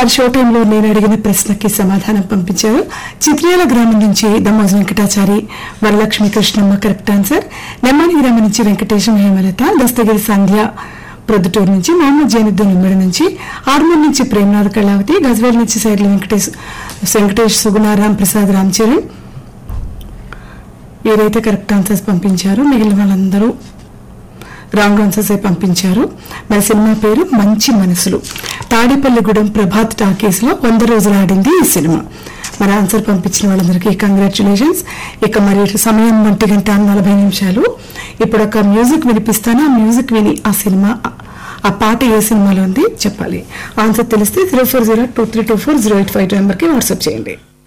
వారి షో టైంలో నేను అడిగిన ప్రశ్నకి సమాధానం పంపించారు చిత్రేల గ్రామం నుంచి దమ్మోజు వెంకటాచారి వరలక్ష్మి కృష్ణమ్మ కరెక్ట్ ఆన్సర్ నెమ్మని గ్రామం నుంచి వెంకటేశం హేమలత దస్తగిరి సంధ్య ప్రొద్దుటూరు నుంచి మహమ్మద్ జైనుద్దీన్ ఉమ్మడి నుంచి ఆర్మూర్ నుంచి ప్రేమనాథ్ కళావతి గజ్వేల్ నుంచి సైడ్ల వెంకటేష్ వెంకటేష్ సుగుణారాం ప్రసాద్ రామ్ చరణ్ ఎవరైతే కరెక్ట్ ఆన్సర్స్ పంపించారో మిగిలిన వాళ్ళందరూ రాంగ్ ఆన్సర్స్ పంపించారు మరి సినిమా పేరు మంచి మనసులు తాడేపల్లిగూడెం ప్రభాత్ టాకీస్ లో వంద రోజులు ఆడింది ఈ సినిమా మరి ఆన్సర్ పంపించిన వాళ్ళందరికీ కంగ్రాచులేషన్స్ ఇక మరి సమయం ఒంటి గంట నలభై నిమిషాలు ఇప్పుడు ఒక మ్యూజిక్ వినిపిస్తాను ఆ మ్యూజిక్ విని ఆ సినిమా ఆ పాట ఏ సినిమాలో ఉంది చెప్పాలి ఆన్సర్ తెలిస్తే zero four zero two three two four zero eight five two నెంబర్కి వాట్సాప్ చేయండి